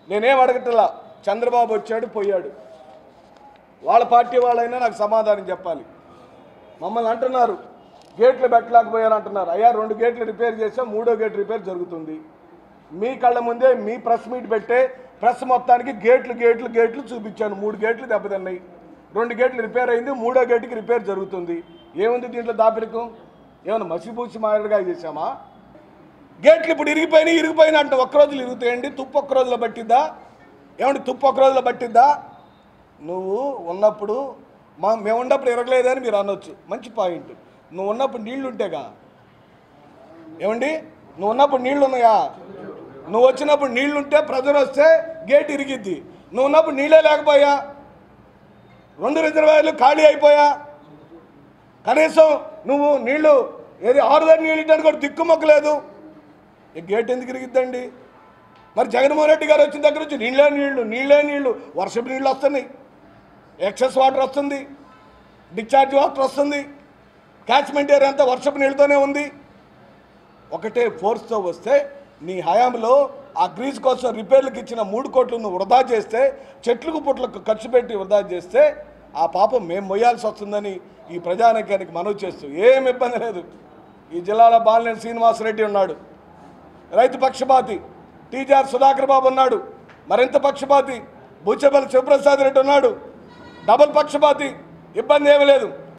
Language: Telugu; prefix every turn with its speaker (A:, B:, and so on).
A: నేనేం అడగటలా చంద్రబాబు వచ్చాడు పోయాడు వాళ్ళ పార్టీ వాళ్ళైనా నాకు సమాధానం చెప్పాలి మమ్మల్ని అంటున్నారు గేట్లు పెట్టలేకపోయారు అంటున్నారు అయ్యా రెండు గేట్లు రిపేర్ చేసాం మూడో గేట్ రిపేర్ జరుగుతుంది మీ కళ్ళ ముందే మీ ప్రెస్ మీట్ పెట్టే ప్రెస్ మొత్తానికి గేట్లు గేట్లు గేట్లు చూపించాను మూడు గేట్లు దెబ్బతిన్నాయి రెండు గేట్లు రిపేర్ అయింది మూడో గేటుకి రిపేర్ జరుగుతుంది ఏముంది దీంట్లో దాపిరికం ఏమైనా మసిపూసి మారడుగా చేశామా గేట్లు ఇప్పుడు ఇరిగిపోయినాయి ఇరిగిపోయినా అంటే ఒక్క రోజులు ఇరుగుతాయండి తుప్పు ఒక్క రోజులో పట్టిద్దా ఏమంటే తుప్పు ఒక్క రోజులో పట్టిద్దా నువ్వు ఉన్నప్పుడు మా మేము ఉన్నప్పుడు ఇరగలేదని మీరు అనొచ్చు మంచి పాయింట్ నువ్వు ఉన్నప్పుడు నీళ్లు ఉంటేగా ఏమండి నువ్వు ఉన్నప్పుడు నీళ్లు ఉన్నాయా నువ్వు వచ్చినప్పుడు నీళ్లు ఉంటే ప్రజలు వస్తే గేట్ ఇరిగిద్ది నువ్వు ఉన్నప్పుడు నీళ్ళే లేకపోయా రెండు రిజర్వాయర్లు ఖాళీ అయిపోయా కనీసం నువ్వు నీళ్లు ఏది ఆరుదారి నీళ్ళు ఇట్టానికి కూడా దిక్కుమొక్కలేదు ఈ గేట్ ఎందుకు ఇరిగిద్దండి మరి జగన్మోహన్ రెడ్డి గారు వచ్చిన దగ్గర నుంచి నీళ్ళే నీళ్లు నీళ్ళే నీళ్లు వర్షపు నీళ్ళు వస్తున్నాయి ఎక్సెస్ వాటర్ వస్తుంది డిశ్చార్జ్ వాటర్ వస్తుంది క్యాచ్మెంట్ ఏరియా అంతా వర్షపు నీళ్ళతోనే ఉంది ఒకటే ఫోర్స్తో వస్తే నీ హయాంలో ఆ గ్రీజ్ కోసం రిపేర్లకు ఇచ్చిన మూడు కోట్లు నువ్వు వృధా చేస్తే చెట్లకు పుట్లకు ఖర్చు పెట్టి వృధా చేస్తే ఆ పాపం మేము మొయ్యాల్సి వస్తుందని ఈ ప్రజానీకానికి మనవి చేస్తూ ఏం ఇబ్బంది లేదు ఈ జిల్లాలో బాలినేని శ్రీనివాసరెడ్డి ఉన్నాడు రైతు పక్షపాతి టీజీఆర్ సుధాకర్ బాబు ఉన్నాడు మరింత పక్షపాతి బూచేపల్లి శివప్రసాద్ రెడ్డి ఉన్నాడు డబుల్ పక్షపాతి ఇబ్బంది ఏమీ లేదు